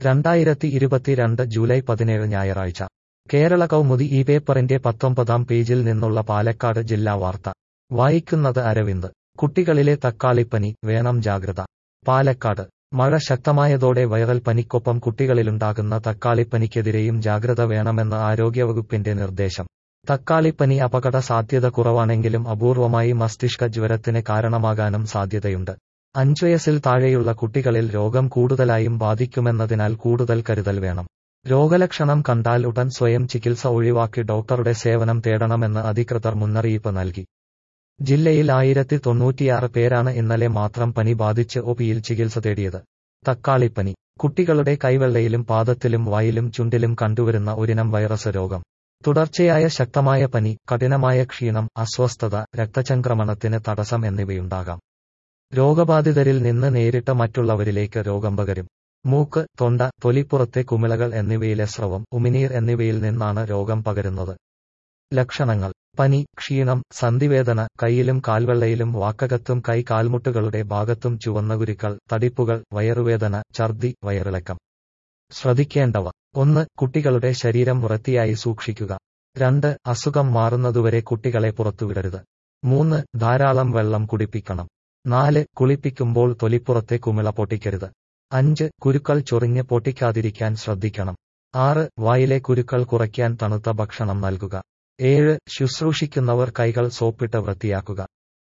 രണ്ടായിരത്തി ഇരുപത്തിരണ്ട് ജൂലൈ പതിനേഴ് ഞായറാഴ്ച കേരള കൗമുദി ഈ പേപ്പറിന്റെ പത്തൊമ്പതാം പേജിൽ നിന്നുള്ള പാലക്കാട് ജില്ലാ വാർത്ത വായിക്കുന്നത് അരവിന്ദ് കുട്ടികളിലെ തക്കാളിപ്പനി വേണം ജാഗ്രത പാലക്കാട് മഴ ശക്തമായതോടെ വൈറൽ പനിക്കൊപ്പം കുട്ടികളിലുണ്ടാകുന്ന തക്കാളിപ്പനിക്കെതിരെയും ജാഗ്രത വേണമെന്ന് ആരോഗ്യവകുപ്പിന്റെ നിർദ്ദേശം തക്കാളിപ്പനി അപകട സാധ്യത കുറവാണെങ്കിലും അപൂർവമായി മസ്തിഷ്ക ജ്വരത്തിന് കാരണമാകാനും സാധ്യതയുണ്ട് അഞ്ചുവയസ്സിൽ താഴെയുള്ള കുട്ടികളിൽ രോഗം കൂടുതലായും ബാധിക്കുമെന്നതിനാൽ കൂടുതൽ കരുതൽ വേണം രോഗലക്ഷണം കണ്ടാൽ ഉടൻ സ്വയം ചികിത്സ ഒഴിവാക്കി ഡോക്ടറുടെ സേവനം തേടണമെന്ന് അധികൃതർ മുന്നറിയിപ്പ് നൽകി ജില്ലയിൽ ആയിരത്തി തൊണ്ണൂറ്റിയാറ് പേരാണ് ഇന്നലെ മാത്രം പനി ബാധിച്ച് ഒപിയിൽ ചികിത്സ തേടിയത് തക്കാളിപ്പനി കുട്ടികളുടെ കൈവെള്ളയിലും പാദത്തിലും വായിലും ചുണ്ടിലും കണ്ടുവരുന്ന ഒരിനം വൈറസ് രോഗം തുടർച്ചയായ ശക്തമായ പനി കഠിനമായ ക്ഷീണം അസ്വസ്ഥത രക്തചംക്രമണത്തിന് തടസ്സം എന്നിവയുണ്ടാകാം രോഗബാധിതരിൽ നിന്ന് നേരിട്ട് മറ്റുള്ളവരിലേക്ക് രോഗം പകരും മൂക്ക് തൊണ്ട തൊലിപ്പുറത്തെ കുമിളകൾ എന്നിവയിലെ സ്രവം ഉമിനീർ എന്നിവയിൽ നിന്നാണ് രോഗം പകരുന്നത് ലക്ഷണങ്ങൾ പനി ക്ഷീണം സന്ധിവേദന കൈയിലും കാൽവെള്ളയിലും വാക്കകത്തും കൈ കാൽമുട്ടുകളുടെ ഭാഗത്തും ചുവന്ന കുരുക്കൾ തടിപ്പുകൾ വയറുവേദന ഛർദി വയറിളക്കം ശ്രദ്ധിക്കേണ്ടവ ഒന്ന് കുട്ടികളുടെ ശരീരം വൃത്തിയായി സൂക്ഷിക്കുക രണ്ട് അസുഖം മാറുന്നതുവരെ കുട്ടികളെ പുറത്തുവിടരുത് മൂന്ന് ധാരാളം വെള്ളം കുടിപ്പിക്കണം നാല് കുളിപ്പിക്കുമ്പോൾ തൊലിപ്പുറത്തെ കുമിള പൊട്ടിക്കരുത് അഞ്ച് കുരുക്കൾ ചൊറിഞ്ഞ് പൊട്ടിക്കാതിരിക്കാൻ ശ്രദ്ധിക്കണം ആറ് വായിലെ കുരുക്കൾ കുറയ്ക്കാൻ തണുത്ത ഭക്ഷണം നൽകുക ഏഴ് ശുശ്രൂഷിക്കുന്നവർ കൈകൾ സോപ്പിട്ട് വൃത്തിയാക്കുക